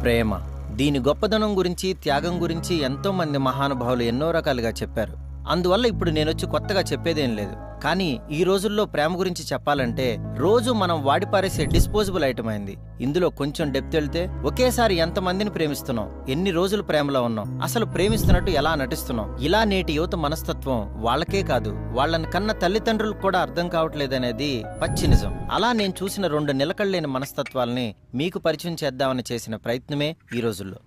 ప్రేమ దీని గొప్పదనం గురించి త్యాగం గురించి ఎంతో మంది మహానుభావులు ఎన్నో రకాలుగా చెప్పారు అందువల్ల ఇప్పుడు నేనొచ్చి కొత్తగా చెప్పేదేం లేదు కానీ ఈ రోజుల్లో ప్రేమ గురించి చెప్పాలంటే రోజు మనం వాడి పారేసే డిస్పోజబుల్ ఐటమ్ అయింది ఇందులో కొంచెం డెప్త్ వెళ్తే ఒకేసారి ఎంతమందిని ప్రేమిస్తున్నాం ఎన్ని రోజులు ప్రేమలో ఉన్నాం అసలు ప్రేమిస్తున్నట్టు ఎలా నటిస్తున్నాం ఇలా నేటి యువత మనస్తత్వం వాళ్ళకే కాదు వాళ్ళని కన్న తల్లిదండ్రులకు కూడా అర్థం కావట్లేదనేది పచ్చి నిజం అలా నేను చూసిన రెండు నిలకడలేని మనస్తత్వాల్ని మీకు పరిచయం చేద్దామని చేసిన ప్రయత్నమే ఈ రోజుల్లో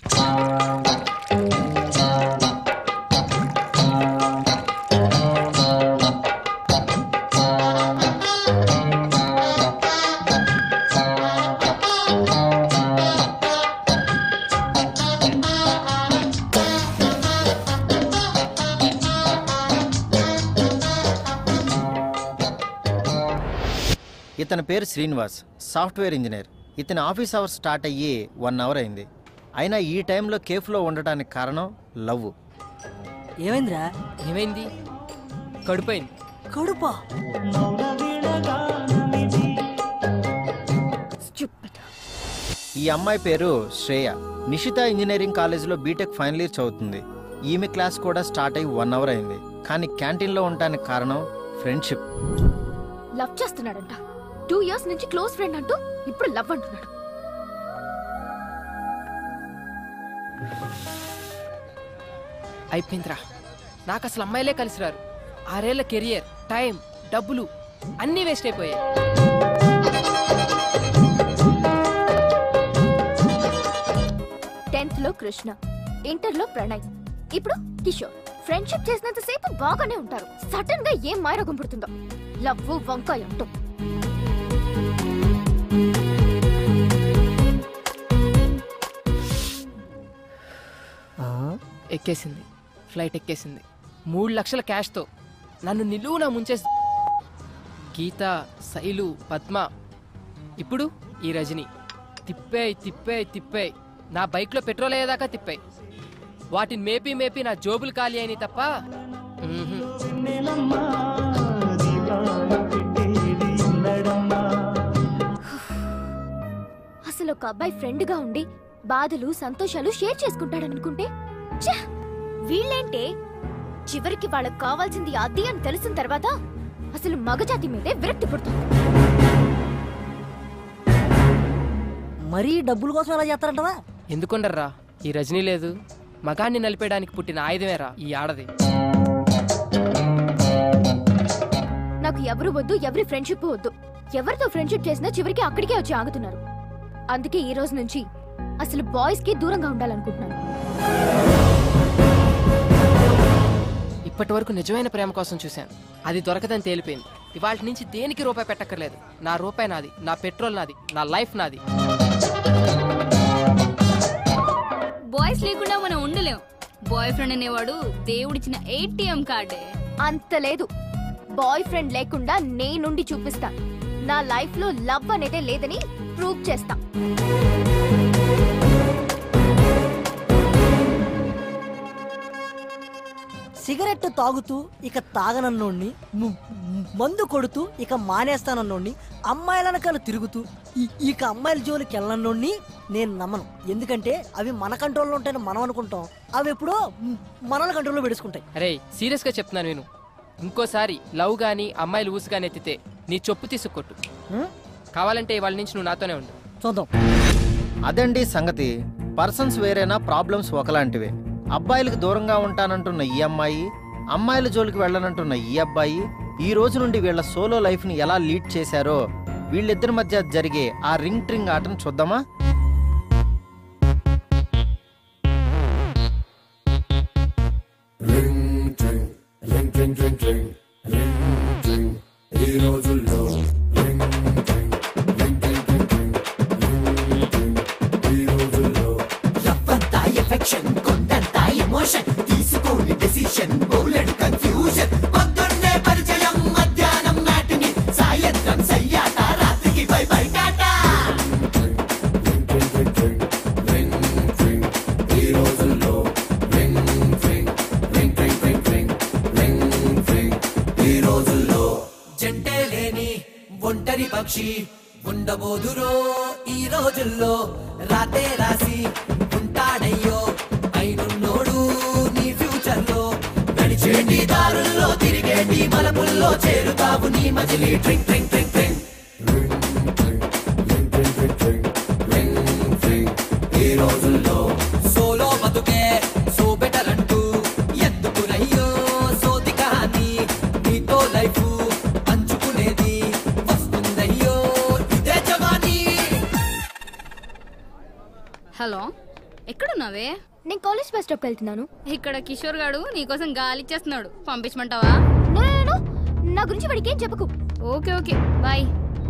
ఇతని పేరు శ్రీనివాస్ సాఫ్ట్వేర్ ఇంజనీర్ ఇతని ఆఫీస్ అవర్స్ స్టార్ట్ అయ్యి వన్ అవర్ అయింది అయినా ఈ టైంలో కేఫ్లో ఉండటానికి కారణం లవ్ ఏమైందిరా ఏమైంది కడుపైంది కడుపా ఈ అమ్మాయి పేరు శ్రేయ నిషిత ఇంజనీరింగ్ కాలేజీలో బీటెక్ ఫైనల్ ఇయర్ చదువుతుంది ఈమె క్లాస్ కూడా స్టార్ట్ అయ్యి వన్ అవర్ అయింది కానీ క్యాంటీన్లో ఉండటానికి కారణం ఫ్రెండ్షిప్ లవ్ చేస్తున్నాడంట టూ ఇయర్స్ నుంచి క్లోజ్ ఫ్రెండ్ అంటూ ఇప్పుడు లవ్ అంటున్నాడు అయిపోయిందిరా నాకు అసలు అమ్మాయిలే కలిసి రారు ఆరేళ్ల కెరియర్ టైం డబ్బులు అన్నీ వేస్ట్ అయిపోయాయి టెన్త్ లో కృష్ణ ఇంటర్ లో ప్రణయ్ ఇప్పుడు కిషోర్ ఫ్రెండ్షిప్ చేసినంత సేపు బాగానే ఉంటారు సడన్ గా ఏం మాయరోగం పుడుతుందో లవ్ వంకాయ అంటూ ఎక్కేసింది ఫ్లైట్ ఎక్కేసింది మూడు లక్షల క్యాష్తో నన్ను నిలువునా ముంచేసి గీత శైలు పద్మ ఇప్పుడు ఈ రజని తిప్పాయి తిప్పాయి తిప్పాయి నా బైక్లో పెట్రోల్ అయ్యేదాకా తిప్పాయి వాటిని మేపి మేపి నా జోబులు ఖాళీ అయినాయి తప్ప మ్మ్హ్మ్. అసలు ఒక అబ్బాయి ఫ్రెండ్ గా ఉండి బాధలు సంతోషాలు షేర్ చేసుకుంటాడనుకుంటే ఛే! వీళ్ళేంటే చివరికి వాళ్ళకి కావాల్సింది అది అని తెలిసిన తర్వాత అసలు మగజాతి మీదే విరక్తి పుడుతుంది మరీ డబ్బుల కోసం ఎలా చేస్తారంటవా ఎందుకుండర్రా ఈ రజనీ లేదు మగాన్ని నలిపేయడానికి పుట్టిన ఆయుధమేరా ఈ ఆడది నాకు ఎవరు వద్దు ఎవరి ఫ్రెండ్షిప్ వద్దు ఎవరితో ఫ్రెండ్షిప్ చేసినా చివరికి అక్కడికే వచ్చి ఆగుతున్నారు అందుకే ఈ రోజు నుంచి అసలు బాయ్స్ కి దూరంగా ఉండాలనుకుంటున్నాను ఇప్పటి వరకు నిజమైన ప్రేమ కోసం చూశాను అది దొరకదని తేలిపోయింది ఇవాళ నుంచి దేనికి రూపాయి పెట్టక్కర్లేదు నా రూపాయి నాది నా పెట్రోల్ నాది నా లైఫ్ నాది బాయ్స్ లేకుండా మనం ఉండలేం బాయ్ ఫ్రెండ్ అనేవాడు దేవుడిచ్చిన ఏటీఎం కార్డే అంత లేదు బాయ్ ఫ్రెండ్ లేకుండా నేనుండి చూపిస్తా నా లైఫ్ లో లవ్ అనేదే లేదని ప్రూవ్ చేస్తా సిగరెట్ తాగుతూ ఇక తాగనన్నోడిని ము- మందు కొడుతూ ఇక మానేస్తానన్నోడిని అమ్మాయిలనకాల తిరుగుతూ ఇ- ఇక అమ్మాయిల జోలికి వెళ్ళనన్నోడిని నేను నమ్మను ఎందుకంటే అవి మన కంట్రోల్లో ఉంటాయని మనం అనుకుంటాం అవి ఎప్పుడో మ్, మనల కంట్రోల్లో పెడుచుకుంటాయి అరే సీరియస్గా చెప్తున్నాను నేను ఇంకోసారి లవ్ గాని అమ్మాయిలు ఊసు గాని ఎత్తితే నీ చొప్పు తీసుకొట్టు హ్మ్? కావాలంటే ఇవాళ నుంచి నువ్వు నాతోనే ఉండు చూద్దాం అదండి సంగతి పర్సన్స్ వేరేనా ప్రాబ్లమ్స్ ఒకలాంటివే అబ్బాయిలకు దూరంగా ఉంటానంటున్న ఈ అమ్మాయి అమ్మాయిల జోలికి వెళ్ళనంటున్న ఈ అబ్బాయి ఈ రోజు నుండి వీళ్ళ సోలో లైఫ్ ని ఎలా లీడ్ చేశారో వీళ్ళిద్దరి మధ్య జరిగే ఆ రింగ్ ట్రింగ్ ఆటను చూద్దామా జంటే లేని ఒంటరి పక్షి ఉండబోదురో ఈ రోజుల్లో రాతే రాసి ఉంటాడయ్యో అయినున్నోడు నీ ఫ్యూచర్ లో నడిచేటి దారుల్లో తిరిగేటి మలపుల్లో చేరుతావు నీ మజిలీ ట్రింగ్ ట్రింగ్ ట్రింగ్ ట్రింగ్ ఈ రోజుల్లో సోలో బతుకే సో బెటర్ అంటూ ఎందుకునయ్యో సోది కానీ నీతో లైఫ్ పంచుకునేది వస్తుందయ్యో ఇదే జవానీ హలో ఎక్కడున్నావే నేను కాలేజ్ బస్ స్టాప్కి వెళ్తున్నాను ఇక్కడ కిషోర్ గాడు నీకోసం గాలి ఇచ్చేస్తున్నాడు పంపించమంటావా నో, నో, నో, నో. నా గురించి వాడికి ఏం చెప్పకు ఓకే ఓకే బాయ్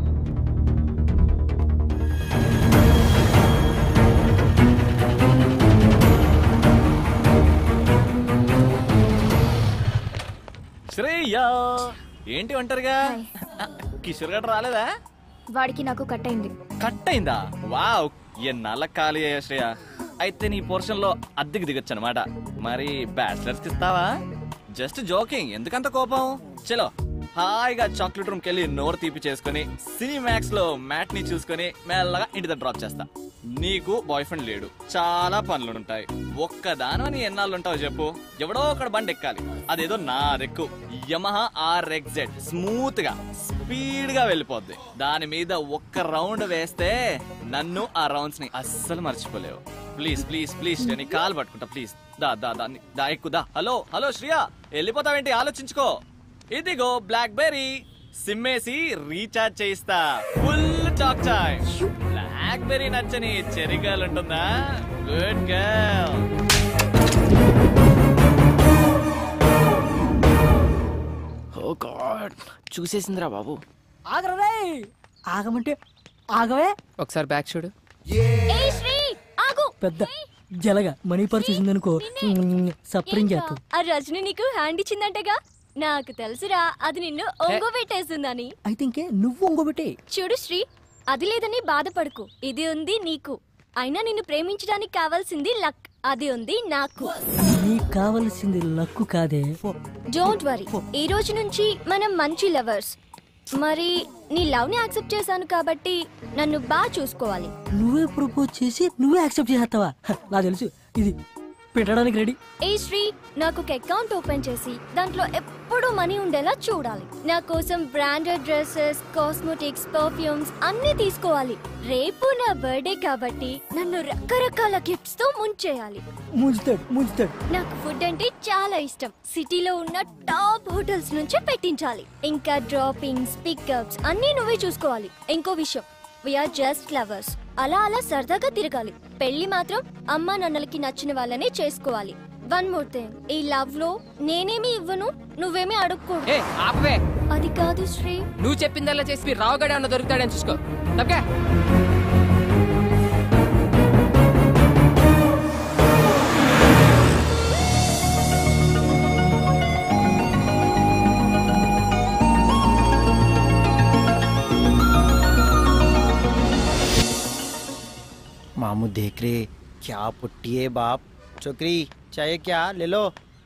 శ్రేయ ఏంటి ఒంటరిగా కిషోర్ గడ్ రాలేదా వాడికి నాకు కట్ అయింది కట్ అయిందా వావ్ ఎన్నాళ్ళ ఖాళీ అయ్యా శ్రేయ అయితే నీ పోర్షన్ లో అద్దెకి దిగొచ్చు అనమాట మరి బ్యాచిలర్స్ కి ఇస్తావా జస్ట్ జోకింగ్ ఎందుకంత కోపం చలో హాయిగా చాక్లెట్ రూమ్ కెళ్ళి నోరు తీపి చేసుకుని సినిమాక్స్ లో మ్యాట్ ని చూసుకొని మెల్లగా ఇంటి దగ్గర డ్రాప్ చేస్తా నీకు బాయ్ ఫ్రెండ్ లేడు చాలా పనులు ఉంటాయి ఒక్కదాని ఎన్నాళ్ళు ఉంటావు చెప్పు ఎవడో ఒకడు బండి ఎక్కాలి అదేదో నా రెక్కు యమహా ఆర్ ఎక్సెడ్ స్మూత్ గా స్పీడ్ గా వెళ్ళిపోద్ది దాని మీద ఒక్క రౌండ్ వేస్తే నన్ను ఆ రౌండ్స్ ని అస్సలు మర్చిపోలేవు ప్లీజ్ ప్లీజ్ ప్లీజ్ నేను నీ కాలు పట్టుకుంటా ప్లీజ్ దా దా దా నీ- దా ఎక్కు దా హలో హలో శ్రియా వెళ్ళిపోతావేంటి ఆలోచించుకో ఇదిగో బ్లాక్ బెర్రీ సిమ్మేసి రీఛార్జ్ చేయిస్తా full talk time BlackBerry నచ్చని చెరి గర్ల్ ఉంటుందా గుడ్ గర్ల్ ఓ గాడ్ చూసేసిందిరా బాబు ఆగరే ఆగమంటే ఆగవే ఒకసారి బ్యాక్ చూడు ఏయ్ శ్రీ ఆగు పెద్ద జలగా మనీ పర్ చూసిందనుకో సప్రింగ్ చేస్తుంది ఆ రజని నీకు హ్యాండ్ ఇచ్చిందంటగా నాకు తెలుసురా అది నిన్ను ఒంగో పెట్టేస్తుందని అయితే ఇంకే నువ్వు ఇంకోబెట్టే చూడు శ్రీ అది లేదని బాధపడకు ఇది ఉంది నీకు అయినా నిన్ను ప్రేమించడానికి కావాల్సింది లక్ అది ఉంది నాకు నీకు కావలసింది లక్కు కాదే డోంట్ వరీ ఈ రోజు నుంచి మనం మంచి లవర్స్ మరి నీ లవ్ ని యాక్సెప్ట్ చేశాను కాబట్టి నన్ను బాగా చూసుకోవాలి నువ్వే ప్రపోజ్ చేసి నువ్వే యాక్సెప్ట్ చేస్తావా నాకు తెలుసు ఇది పెట్టడానికి రెడీ ఏ శ్రీ నాకు ఒక అకౌంట్ ఓపెన్ చేసి దాంట్లో ఎప్పుడూ మనీ ఉండేలా చూడాలి నా కోసం బ్రాండెడ్ డ్రెస్సెస్ కాస్మెటిక్స్ పర్ఫ్యూమ్స్ అన్ని తీసుకోవాలి రేపు నా బర్త్డే కాబట్టి నన్ను రకరకాల గిఫ్ట్స్ తో ముంచేయాలి ముంచుతాడు ముంచుతాడు నాకు ఫుడ్ అంటే చాలా ఇష్టం సిటీలో ఉన్న టాప్ హోటల్స్ నుంచి పెట్టించాలి ఇంకా డ్రాపింగ్స్ పికప్స్ అన్నీ నువ్వే చూసుకోవాలి ఇంకో విషయం వీఆర్ జస్ట్ లవర్స్ అలా అలా సరదాగా తిరగాలి పెళ్లి మాత్రం అమ్మా నాన్నలకి నచ్చిన వాళ్ళనే చేసుకోవాలి వన్ మోర్ థింగ్ ఈ లవ్ లో నేనేమి ఇవ్వను నువ్వేమీ అడుక్కోడు ఏ ఆపవే అది కాదు శ్రీ నువ్వు చెప్పిందల్లా చేసి రావుగడే అన్న దొరుకుతాడని చూసుకో తప్పే मामू देख रहे क्या पुट्टी है बाप छोकरी चाहिए क्या ले लो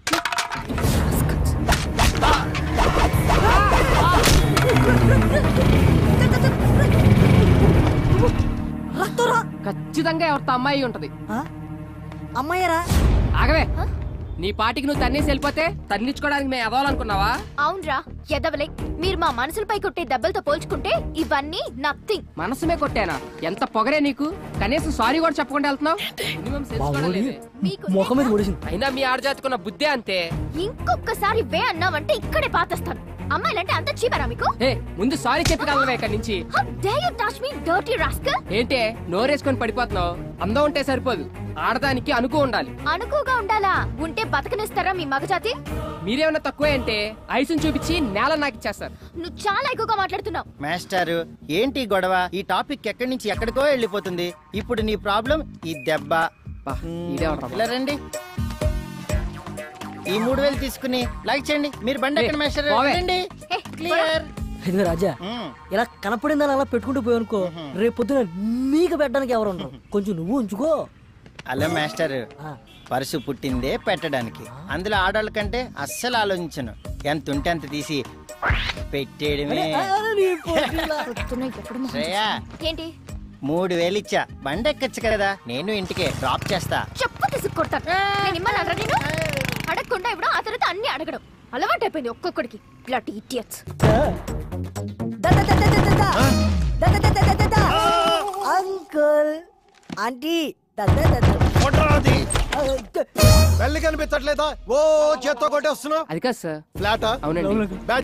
రక్తరా ఖచ్చితంగా ఎవరితో అమ్మాయి ఉంటది అమ్మాయిరా ఆగవే నీ పాటికి నువ్వు తన్నేసి వెళ్ళిపోతే తన్నించుకోవడానికి మేము ఎదవాలనుకున్నావా అవునరా ఎదవలే మీరు మా మనసులపై కొట్టే దెబ్బలతో పోల్చుకుంటే ఇవన్నీ నథింగ్ మనసుమే కొట్టానా ఎంత పొగరే నీకు కనీసం సారీ కూడా చెప్పకుండా వెళ్తున్నావు Minimum sense మా కూడా ఊరి లేదే. ముఖం మీద కొడిసింది అయినా మీ ఆడజాతుకున్న బుద్ధే అంతే ఇంకొకసారి వే అన్నావంటే ఇక్కడే పాతేస్తాను అమ్మాయిలంటే అంత చీపరా మీకు ఏ ముందు సారీ చెప్పి కలవే ఇక్కడి నుంచి How dare you touch me, dirty rascal? ఏంటే నోరేసుకొని పడిపోతున్నావు అందం ఉంటే సరిపోదు ఆడదానికి అనుకో ఉండాలి అనుకుగా ఉండాలా ఉంటే బతకనిస్తారా మీ మగజాతి మీరేమన్నా తక్కువే అంటే ఐసుని చూపించి నేల నాకు ఇచ్చేస్తారు నువ్వు చాలా ఎక్కువగా మాట్లాడుతున్నావు మాస్టారు ఏంటి ఈ గొడవ ఈ టాపిక్ ఎక్కడి నుంచి ఎక్కడికో వెళ్ళిపోతుంది ఇప్పుడు నీ ప్రాబ్లం ఈ దెబ్బ బా, ఈడే ఉంటాడు. ఇలా రండి ఈ మూడు వేలు తీసుకుని లైక్ చేయండి మీరు బండి ఎక్కడ ఏ, మాస్టర్ పోవే. రండి ఏ, క్లియర్ ఇదిగో రాజా ఇలా కనపడిందని అలా పెట్టుకుంటూ పోయానుకో రేపు పొద్దున నీకు పెట్టడానికి ఎవరు ఉండరు కొంచెం నువ్వు ఉంచుకో హలో మాస్టర్ ఆ, పరుసు పుట్టిందే పెట్టడానికి అందులో ఆడవాళ్ళ కంటే అస్సలు ఆలోచించను ఎంత ఉంటే అంత తీసి పెట్టేయడమే ఆ, నీ పొట్టిలా. పొద్దున్న ఎప్పుడు మొహం శ్రేయా చూస్తాను. ఏంటి మూడు వేలు ఇచ్చా బండి ఎక్కచ్చు కదా నేను ఇంటికే డ్రాప్ చేస్తా చెప్పు తీసుకొడతాను నేను ఇమ్మన్నారా నేను అడగకుండా ఇవ్వడం ఆ తర్వాత అన్ని అడగడం అలవాటు అయిపోయింది ఒక్కొక్కడికి బ్లడ్ ఇడియట్స్ అంకుల్ ఆంటీ వెళ్ళి కనిపించట్లేదా ఓ చేత్తో కొట్టేస్తున్నావు అది కాదు సార్ ఫ్లాటా అవునండి